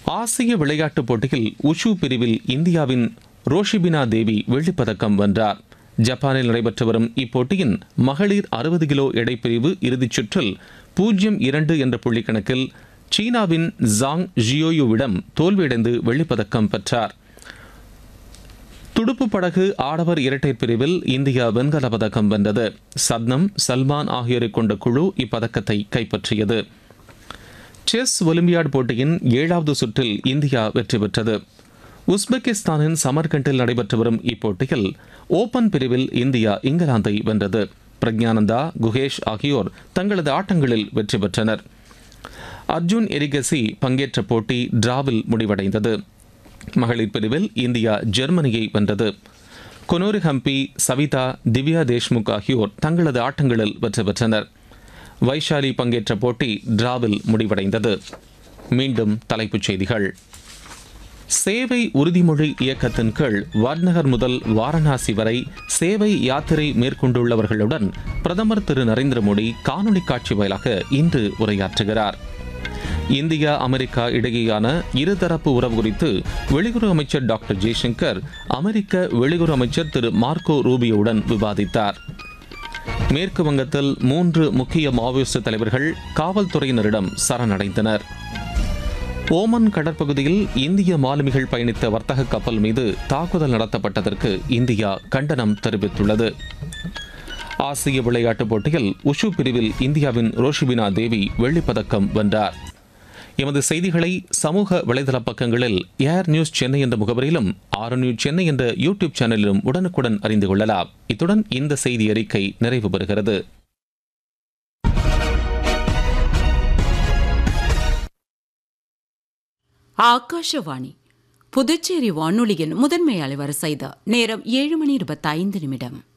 ஆசிய விளையாட்டுப் போட்டியில் உஷு பிரிவில் இந்தியாவின் ரோஷிபினா தேவி வெள்ளிப்பதக்கம் வென்றார் ஜப்பானில் நடைபெற்று வரும் இப்போட்டியின் மகளிர் அறுபது கிலோ எடைப்பிரிவு இறுதிச் சுற்றில் பூஜ்ஜியம் இரண்டு என்ற புள்ளி கணக்கில் சீனாவின் ஜாங் ஜியோயுவிடம் தோல்வியடைந்து வெள்ளிப்பதக்கம் பெற்றார் துடுப்பு படகு ஆடவர் இரட்டையர் பிரிவில் இந்தியா வெண்கல பதக்கம் வென்றது சத்னம் சல்மான் ஆகியோரை கொண்ட குழு இப்பதக்கத்தை கைப்பற்றியது செஸ் ஒலிம்பியாட் போட்டியின் ஏழாவது சுற்றில் இந்தியா வெற்றி பெற்றது உஸ்பெகிஸ்தானின் சமர்கண்டில் நடைபெற்று வரும் இப்போட்டியில் ஓபன் பிரிவில் இந்தியா இங்கிலாந்தை வென்றது பிரக்ஞானந்தா குகேஷ் ஆகியோர் தங்களது ஆட்டங்களில் வெற்றி பெற்றனர் அர்ஜுன் எரிகசி பங்கேற்ற போட்டி டிராவில் முடிவடைந்தது மகளிர் பிரிவில் இந்தியா ஜெர்மனியை வென்றது கொனோரி ஹம்பி சவிதா திவ்யா தேஷ்முக் ஆகியோர் தங்களது ஆட்டங்களில் வெற்றி பெற்றனர் வைஷாலி பங்கேற்ற போட்டி டிராவில் முடிவடைந்தது மீண்டும் தலைப்புச் செய்திகள் சேவை உறுதிமொழி இயக்கத்தின் கீழ் வாட்நகர் முதல் வாரணாசி வரை சேவை யாத்திரை மேற்கொண்டுள்ளவர்களுடன் பிரதமர் திரு நரேந்திர மோடி காணொலி காட்சி வாயிலாக இன்று உரையாற்றுகிறார் இந்தியா அமெரிக்கா இடையேயான இருதரப்பு உறவு குறித்து வெளியுறவு அமைச்சர் டாக்டர் ஜெய்சங்கர் அமெரிக்க வெளியுறவு அமைச்சர் திரு மார்க்கோ ரூபியோவுடன் விவாதித்தார் மேற்கு வங்கத்தில் மூன்று முக்கிய மாவோயிஸ்ட் தலைவர்கள் காவல்துறையினரிடம் சரணடைந்தனர் ஓமன் கடற்பகுதியில் இந்திய மாலுமிகள் பயணித்த வர்த்தக கப்பல் மீது தாக்குதல் நடத்தப்பட்டதற்கு இந்தியா கண்டனம் தெரிவித்துள்ளது ஆசிய விளையாட்டுப் போட்டியில் உஷு பிரிவில் இந்தியாவின் ரோஷிபினா தேவி வெள்ளிப்பதக்கம் வென்றார் எமது செய்திகளை சமூக வலைதள பக்கங்களில் ஏர் நியூஸ் சென்னை என்ற முகவரியிலும் ஆர் நியூஸ் சென்னை என்ற யூடியூப் சேனலிலும் உடனுக்குடன் அறிந்து கொள்ளலாம் இத்துடன் இந்த செய்தி அறிக்கை நிறைவு பெறுகிறது ஆகாஷவாணி புதுச்சேரி வானொலியின் முதன்மை அலைவரிசை இது நேரம் ஏழு மணி இருபத்தைந்து நிமிடம்